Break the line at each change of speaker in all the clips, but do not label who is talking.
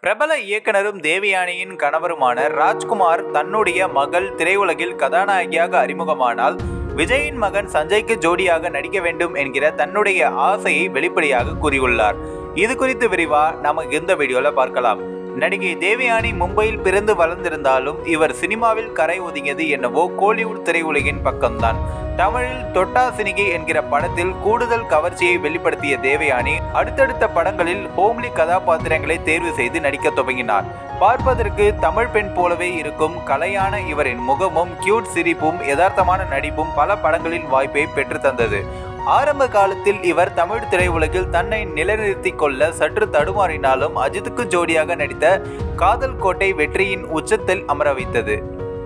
பிரபல இயக்குனரும் தேவயானியின் கணவருமான ராஜ்குமார் தன்னுடைய மகள் திரையுலகில் கதாநாயகியாக அறிமுகமானால் விஜயின் மகன் சஞ்சய்க்கு ஜோடியாக நடிக்க வேண்டும் என்கிற தன்னுடைய ஆசையை வெளிப்படையாக கூறியுள்ளார் இது குறித்து விரிவா நம்ம இந்த வீடியோல பார்க்கலாம் நடிகை தேவயானி மும்பையில் பிறந்து வளர்ந்திருந்தாலும் இவர் சினிமாவில் கரை ஒதுங்கியது என்னவோ கோலிவுட் திரையுலகின் பக்கம்தான் தமிழில் தொட்டா சினிகி என்கிற படத்தில் கூடுதல் கவர்ச்சியை வெளிப்படுத்திய தேவயானி அடுத்தடுத்த படங்களில் ஹோம்லி கதாபாத்திரங்களை தேர்வு செய்து நடிக்க துவங்கினார் பார்ப்பதற்கு தமிழ் பெண் போலவே இருக்கும் கலையான இவரின் முகமும் கியூட் சிரிப்பும் யதார்த்தமான நடிப்பும் பல படங்களில் வாய்ப்பை பெற்று தந்தது ஆரம்ப காலத்தில் இவர் தமிழ் திரையுலகில் தன்னை நிலைநிறுத்திக் கொள்ள சற்று தடுமாறினாலும் அஜித்துக்கு ஜோடியாக நடித்த காதல் கோட்டை வெற்றியின் உச்சத்தில் அமர வைத்தது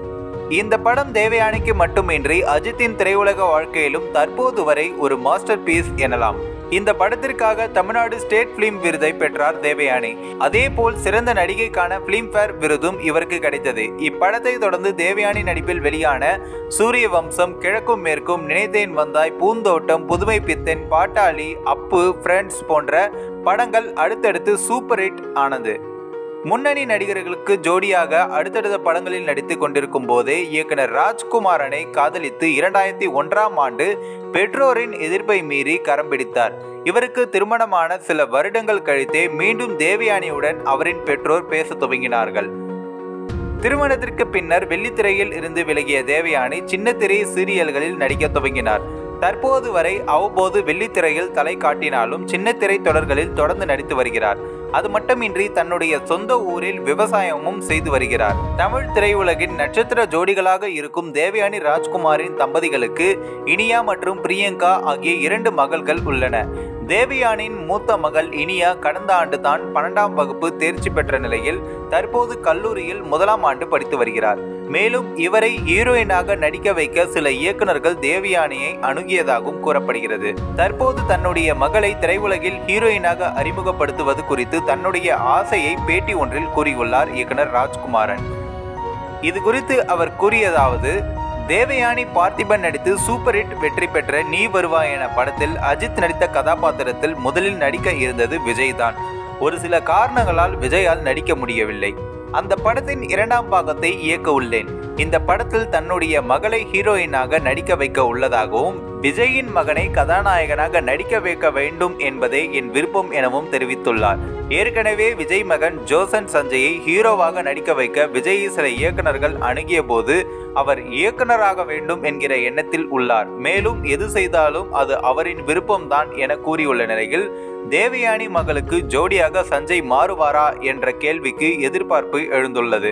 இந்த படம் தேவயானிக்கு மட்டுமின்றி அஜித்தின் திரையுலக வாழ்க்கையிலும் தற்போது வரை ஒரு மாஸ்டர் பீஸ் எனலாம் இந்த படத்திற்காக தமிழ்நாடு ஸ்டேட் பிலிம் விருதை பெற்றார் தேவயானி அதே போல் சிறந்த நடிகைக்கான பிலிம்பேர் விருதும் இவருக்கு கிடைத்தது இப்படத்தை தொடர்ந்து தேவயானி நடிப்பில் வெளியான சூரிய வம்சம் கிழக்கும் மேற்கும் நினைத்தேன் வந்தாய் பூந்தோட்டம் புதுமை பித்தன் பாட்டாளி அப்பு ஃப்ரெண்ட்ஸ் போன்ற படங்கள் அடுத்தடுத்து சூப்பர் ஹிட் ஆனது முன்னணி நடிகர்களுக்கு ஜோடியாக அடுத்தடுத்த படங்களில் நடித்து கொண்டிருக்கும் போதே இயக்குனர் ராஜ்குமாரனை காதலித்து இரண்டாயிரத்தி ஒன்றாம் ஆண்டு பெற்றோரின் எதிர்ப்பை மீறி கரம் பிடித்தார் இவருக்கு திருமணமான சில வருடங்கள் கழித்தே மீண்டும் தேவயானியுடன் அவரின் பெற்றோர் பேச துவங்கினார்கள் திருமணத்திற்கு பின்னர் வெள்ளித்திரையில் இருந்து விலகிய தேவயானி சின்ன திரை சீரியல்களில் நடிக்க துவங்கினார் தற்போது வரை அவ்வப்போது வெள்ளித்திரையில் தலை காட்டினாலும் சின்ன திரை தொடர்களில் தொடர்ந்து நடித்து வருகிறார் அது மட்டுமின்றி தன்னுடைய சொந்த ஊரில் விவசாயமும் செய்து வருகிறார் தமிழ் திரையுலகின் நட்சத்திர ஜோடிகளாக இருக்கும் தேவயானி ராஜ்குமாரின் தம்பதிகளுக்கு இனியா மற்றும் பிரியங்கா ஆகிய இரண்டு மகள்கள் உள்ளன தேவயானின் மூத்த மகள் இனியா கடந்த ஆண்டு தான் பன்னெண்டாம் வகுப்பு தேர்ச்சி பெற்ற நிலையில் தற்போது கல்லூரியில் முதலாம் ஆண்டு படித்து வருகிறார் மேலும் இவரை ஹீரோயினாக நடிக்க வைக்க சில இயக்குநர்கள் தேவயானியை அணுகியதாகவும் கூறப்படுகிறது தற்போது தன்னுடைய மகளை திரையுலகில் ஹீரோயினாக அறிமுகப்படுத்துவது குறித்து தன்னுடைய ஆசையை பேட்டி ஒன்றில் கூறியுள்ளார் இயக்குனர் ராஜ்குமாரன் இது குறித்து அவர் கூறியதாவது தேவயானி பார்த்திபன் நடித்து சூப்பர் ஹிட் வெற்றி பெற்ற நீ வருவாய் என படத்தில் அஜித் நடித்த கதாபாத்திரத்தில் முதலில் நடிக்க இருந்தது விஜய் தான் ஒரு சில காரணங்களால் விஜயால் நடிக்க முடியவில்லை அந்த படத்தின் இரண்டாம் பாகத்தை இயக்க உள்ளேன் இந்த படத்தில் தன்னுடைய மகளை ஹீரோயினாக நடிக்க வைக்க உள்ளதாகவும் விஜயின் மகனை கதாநாயகனாக நடிக்க வைக்க வேண்டும் என்பதே என் விருப்பம் எனவும் தெரிவித்துள்ளார் ஏற்கனவே விஜய் மகன் ஜோசன் சஞ்சயை ஹீரோவாக நடிக்க வைக்க விஜய் சில இயக்குனர்கள் அணுகிய போது அவர் இயக்குனராக வேண்டும் என்கிற எண்ணத்தில் உள்ளார் மேலும் எது செய்தாலும் அது அவரின் விருப்பம்தான் என கூறியுள்ள நிலையில் தேவயானி மகளுக்கு ஜோடியாக சஞ்சய் மாறுவாரா என்ற கேள்விக்கு எதிர்பார்ப்பு எழுந்துள்ளது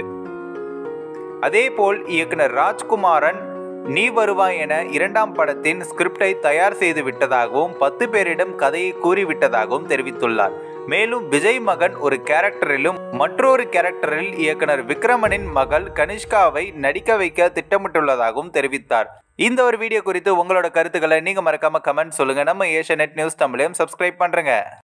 அதேபோல் இயக்குனர் ராஜ்குமாரன் நீ வருவாய் என இரண்டாம் படத்தின் ஸ்கிரிப்டை தயார் செய்து விட்டதாகவும் பத்து பேரிடம் கதையை கூறிவிட்டதாகவும் தெரிவித்துள்ளார் மேலும் விஜய் மகன் ஒரு கேரக்டரிலும் மற்றொரு கேரக்டரில் இயக்குனர் விக்ரமனின் மகள் கனிஷ்காவை நடிக்க வைக்க திட்டமிட்டுள்ளதாகவும் தெரிவித்தார் இந்த ஒரு வீடியோ குறித்து உங்களோட கருத்துக்களை நீங்க மறக்காம கமெண்ட் சொல்லுங்க நம்ம ஏஷியா நெட் நியூஸ் தமிழையும் சப்ஸ்கிரைப் பண்றேங்க